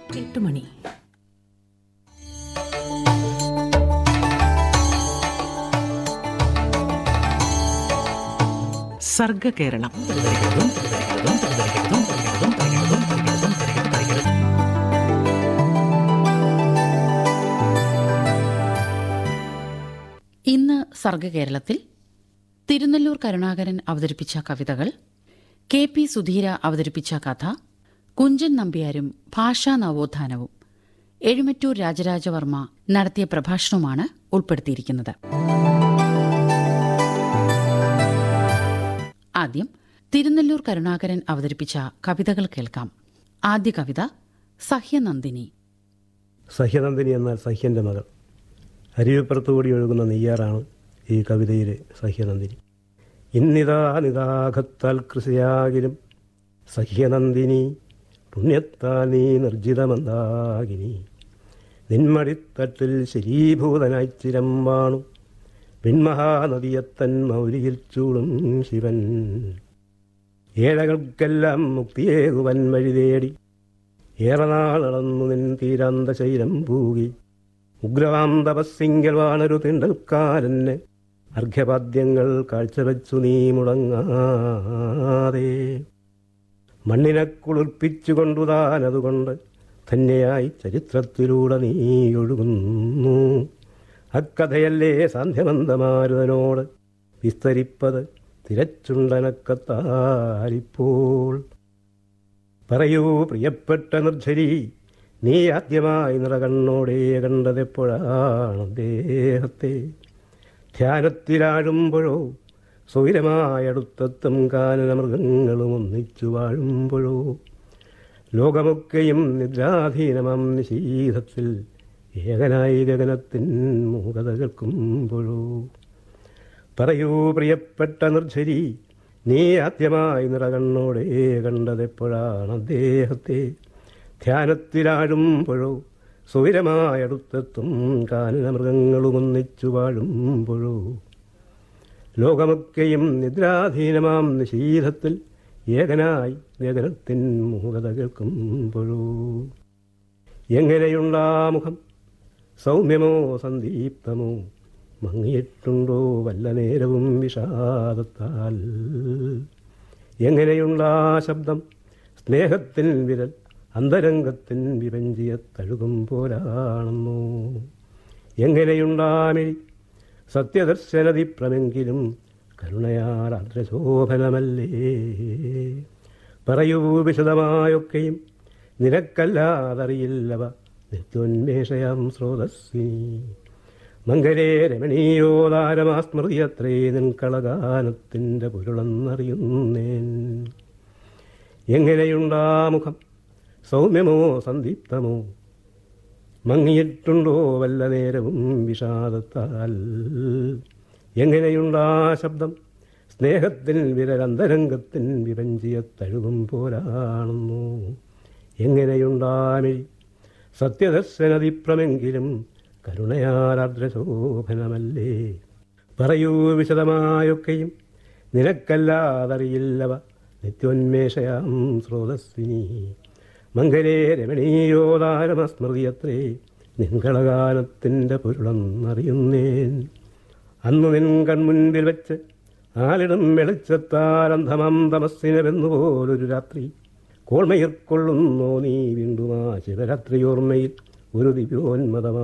എട്ട് മണി സർഗകേരളം ഇന്ന് സർഗകേരളത്തിൽ തിരുനെല്ലൂർ കരുണാകരൻ അവതരിപ്പിച്ച കവിതകൾ കെ പി സുധീര അവതരിപ്പിച്ച കഥ കുഞ്ചൻ നമ്പ്യാരും ഭാഷാ നവോത്ഥാനവും എഴുമറ്റൂർ രാജരാജവർമ്മ നടത്തിയ പ്രഭാഷണവുമാണ് ഉൾപ്പെടുത്തിയിരിക്കുന്നത് ആദ്യം തിരുനെല്ലൂർ കരുണാകരൻ അവതരിപ്പിച്ച കവിതകൾ കേൾക്കാം ആദ്യ കവിത സഹ്യനന്ദിനി സഹ്യനന്ദിനി എന്നാൽ സഹ്യൻ്റെ മകൾ അരുവിപ്പുറത്തുകൂടി ഒഴുകുന്ന നെയ്യാറാണ് ഈ കവിതയിലെ സഹ്യനന്ദിനി ഇന്നിതാ നിതാഘത്താൽ കൃഷിയാകിലും സഹ്യനന്ദിനി പുണ്യത്താൽ നീ നിർജിതമന്ദാകിനി നിന്മടിത്തട്ടിൽ ശരീഭൂതനായി ചിരം വാണു പിന്മഹാനദിയത്തൻ മൗലിയിൽ ചൂടും ശിവൻ ഏഴകൾക്കെല്ലാം മുക്തിയേകുവൻ വഴി തേടി ഏറെ നാളന്നു നിൻ തീരാന്ത ശൈലം പൂകി ഉഗ്രവാം തപസ്സിങ്കൽ വാണൊരു തിണ്ടൽക്കാരന് അർഘ്യപാദ്യങ്ങൾ കാഴ്ചവെച്ചു നീ മുടങ്ങാതെ മണ്ണിനെ കുളിർപ്പിച്ചുകൊണ്ടു താൻ അതുകൊണ്ട് തന്നെയായി ചരിത്രത്തിലൂടെ നീ ഒഴുകുന്നു അക്കഥയല്ലേ സാന്ധ്യമന്തമാരുതനോട് വിസ്തരിപ്പത് തിരച്ചുണ്ടനക്കത്താരിപ്പോൾ പറയൂ പ്രിയപ്പെട്ട നിർജ്ജരി നീ ആദ്യമായി നിറകണ്ണോടെ കണ്ടതെപ്പോഴാണ് അദ്ദേഹത്തെ ധ്യാനത്തിലാഴുമ്പോഴോ സ്വൈരമായടുത്തെത്തും കാനന മൃഗങ്ങളും ഒന്നിച്ചു വാഴുമ്പോഴോ ലോകമൊക്കെയും നിദ്രാധീനമാം നിശീതത്തിൽ ഏകനായി ഗഗനത്തിൻ മൂകത കേൾക്കുമ്പോഴോ പറയൂ പ്രിയപ്പെട്ട നിർജ്ജരി നീ ആദ്യമായി നിറകണ്ണോടെ കണ്ടതെപ്പോഴാണ് അദ്ദേഹത്തെ ധ്യാനത്തിലാഴുമ്പോഴോ സ്വൈരമായടുത്തെത്തും കാനന മൃഗങ്ങളും ഒന്നിച്ചു വാഴുമ്പോഴോ ലോകമൊക്കെയും നിദ്രാധീനമാം നിശീതത്തിൽ ഏകനായി ഗഗനത്തിൻ മൂകത കേൾക്കുമ്പോഴോ എങ്ങനെയുണ്ടാ മുഖം സൗമ്യമോ സന്ദീപ്തമോ മങ്ങിയിട്ടുണ്ടോ വല്ല നേരവും വിഷാദത്താൽ എങ്ങനെയുണ്ടാ ശബ്ദം സ്നേഹത്തിൻ വിരൽ അന്തരംഗത്തിൻ വിപഞ്ചിയ തഴുകും പോലാണെന്നോ എങ്ങനെയുണ്ടാമിഴി സത്യദർശനതിപ്രമെങ്കിലും കരുണയാൽ അദ്രശോഭനമല്ലേ പറയൂ വിശദമായൊക്കെയും നിനക്കല്ലാതറിയില്ലവ നിത്യോന്മേഷയാം സ്രോതസ്സിനി മംഗലേ രമണീയോദാരമാസ്മൃതിയത്രേ നിൻ കളഗാനത്തിൻ്റെ പൊരുളെന്നറിയുന്നേൻ എങ്ങനെയുണ്ടാ മുഖം സൗമ്യമോ സന്ദീപ്തമോ മങ്ങിയിട്ടുണ്ടോ വല്ല നേരവും വിഷാദത്താൽ എങ്ങനെയുണ്ടാ ശബ്ദം സ്നേഹത്തിൻ വിരലന്തരംഗത്തിൻ വിപഞ്ചിയ തഴുകും പോലാണെന്നു എങ്ങനെയുണ്ടാമിഴി സത്യദർശനതിപ്രമെങ്കിലും കരുണയാലാദ്രശോഭനമല്ലേ പറയൂ വിശദമായൊക്കെയും നിനക്കല്ലാതറിയില്ലവ നിത്യോന്മേഷയാം സ്രോതസ്സിനി മംഗലേ രമണീയോദാരമസ്മൃതിയത്രേ നിൻകളകാലത്തിൻ്റെ പൊരുളെന്നറിയുന്നേൻ അന്നു നിൻ കൺമുൻപിൽ വെച്ച് ആലിടം വെളിച്ചത്താരന്ധമം തമസ്സിനെ വെന്നുപോലൊരു രാത്രി കോൾമയിർക്കൊള്ളുന്നോ നീ വീണ്ടും ആ ശിവരാത്രിയോർമ്മയിൽ ഒരു ദിവ്യോന്മതമാ